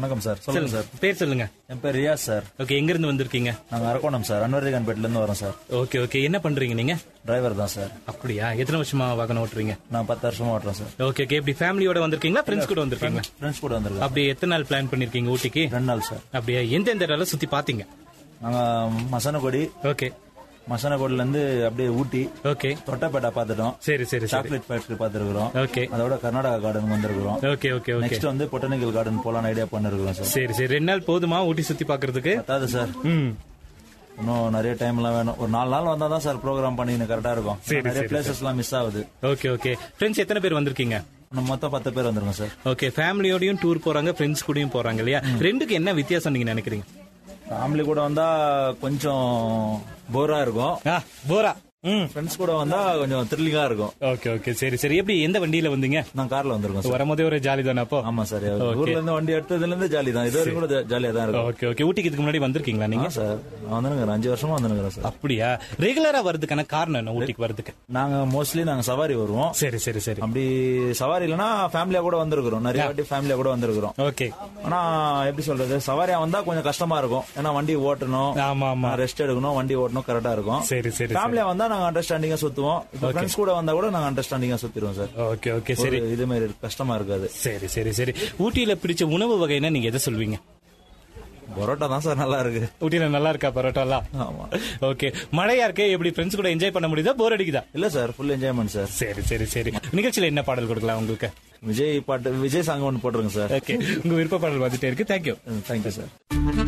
வணக்கம் சார் சொல்லுங்க சார் பேர் சொல்லுங்க என் பேர் ரியாஸ் சார் ஓகே எங்க இருந்து வந்திருக்கீங்க நாங்க அரக்கோணம் சார் அன்வர்திகான்பேட்ல இருந்து வரோம் சார் ஓகே ஓகே என்ன பண்றீங்க நீங்க டிரைவர் தான் சார் அப்படியா எத்தனை வருஷமா வாகனம் ஓட்டுறீங்க நான் பத்து வருஷமா ஓட்டுறேன் சார் ஓகே ஓகே இப்படி ஃபேமிலியோட வந்திருக்கீங்களா ஃப்ரெண்ட்ஸ் கூட வந்திருக்கீங்களா ஃப்ரெண்ட்ஸ் கூட வந்திருக்கோம் அப்படி எத்தனை நாள் பிளான் பண்ணிருக்கீங்க ஊட்டிக்கு ரெண்டு நாள் சார் அப்படியா எந்தெந்த இடம்ல சுத்தி பாத்தீங்க நாங்க மசனகொடி ஓகே மசனகொடில இருந்து அப்படியே ஊட்டி ஓகே தொட்டப்பேட்டை பார்த்துட்டோம் சரி சரி சரி சாக்லேட் ஃபேக்டரி பார்த்துருக்கிறோம் ஓகே அதோட கர்நாடகா கார்டன் வந்திருக்கிறோம் ஓகே ஓகே ஓகே நெக்ஸ்ட் வந்து பொட்டனிக்கல் கார்டன் போலான்னு ஐடியா பண்ணிருக்கிறோம் சார் சரி சரி ரெண்டு நாள் போதுமா ஊட்டி சுத்தி பாக்குறதுக்கு பத்தாது சார் ம் இன்னும் நிறைய டைம் எல்லாம் வேணும் ஒரு நாலு நாள் வந்தா தான் சார் ப்ரோக்ராம் பண்ணின்னு கரெக்டா இருக்கும் சரி, நிறைய சரி, பிளேசஸ் எல்லாம் மிஸ் ஆகுது ஓகே ஓகே ஃப்ரெண்ட்ஸ் எத்தனை பேர் வந்திருக்கீங்க இன்னும் மொத்தம் பத்து பேர் வந்துருங்க சார் ஓகே ஃபேமிலியோடயும் டூர் போறாங்க ஃப்ரெண்ட்ஸ் கூடயும் போறாங்க இல்லையா ரெண்டுக்கு என்ன வித்தியாசம் நீங்க நினைக்கிறீங்க ஃபேமிலி கூட வந்தா கொஞ்சம் போரா இருக்கும் ஆ போரா ம் ஃப்ரெண்ட்ஸ் கூட வந்தா கொஞ்சம் த்ரில்லிங்கா இருக்கும் ஓகே ஓகே சரி சரி எப்படி எந்த வண்டியில வந்தீங்க நான் கார்ல வந்திருக்கோம் சார் வரும்போதே ஒரு ஜாலி தானே அப்போ ஆமா சார் ஊர்ல இருந்து வண்டி எடுத்ததுல இருந்து ஜாலி தான் இது வரைக்கும் கூட ஜாலியா தான் இருக்கும் ஓகே ஓகே ஊட்டிக்கு இதுக்கு முன்னாடி வந்திருக்கீங்களா நீங்க ஆ சார் நான் வந்துருக்கிறேன் அஞ்சு வருஷமா வந்துருக்கிறேன் சார் அப்படியா ரெகுலரா வர்றதுக்கான காரணம் என்ன ஊட்டிக்கு வர்றதுக்கு நாங்க மோஸ்ட்லி நாங்க சவாரி வருவோம் சரி சரி சரி அப்படி சவாரி இல்லைன்னா ஃபேமிலியா கூட வந்திருக்கிறோம் நிறைய வாட்டி ஃபேமிலியா கூட வந்திருக்கிறோம் ஓகே ஆனா எப்படி சொல்றது சவாரியா வந்தா கொஞ்சம் கஷ்டமா இருக்கும் ஏன்னா வண்டி ஓட்டணும் ஆமா ஆமா ரெஸ்ட் எடுக்கணும் வண்டி ஓட்டணும் கரெக்டா இருக்கும் சரி சரி ஃபேமிலியா வந்தா நாங்க அண்டர்ஸ்டாண்டிங்கா சுத்துவோம் இப்போ ஃப்ரெண்ட்ஸ் கூட வந்தா கூட நாங்க அண்டர்ஸ்டாண்டிங்கா சுத்திடுவோம் சார் ஓகே ஓகே சரி ஒரு இது மாதிரி கஷ்டமா இருக்காது சரி சரி சரி ஊட்டியில பிடிச்ச உணவு வகைன்னா நீங்க எதை சொல்வீங்க பரோட்டா தான் சார் நல்லா இருக்கு ஊட்டியில நல்லா இருக்கா பரோட்டாலாம் ஆமா ஓகே மழையா இருக்கே எப்படி ஃப்ரெண்ட்ஸ் கூட என்ஜாய் பண்ண முடியுதா போர் அடிக்குதா இல்ல சார் ஃபுல் என்ஜாய்மெண்ட் சார் சரி சரி சரி நிகழ்ச்சியில என்ன பாடல் கொடுக்கலாம் உங்களுக்கு விஜய் பாட்டு விஜய் சாங் ஒன்று போட்டுருங்க சார் ஓகே உங்க விருப்ப பாடல் வந்துட்டே இருக்கு தேங்க்யூ தேங்க்யூ சார்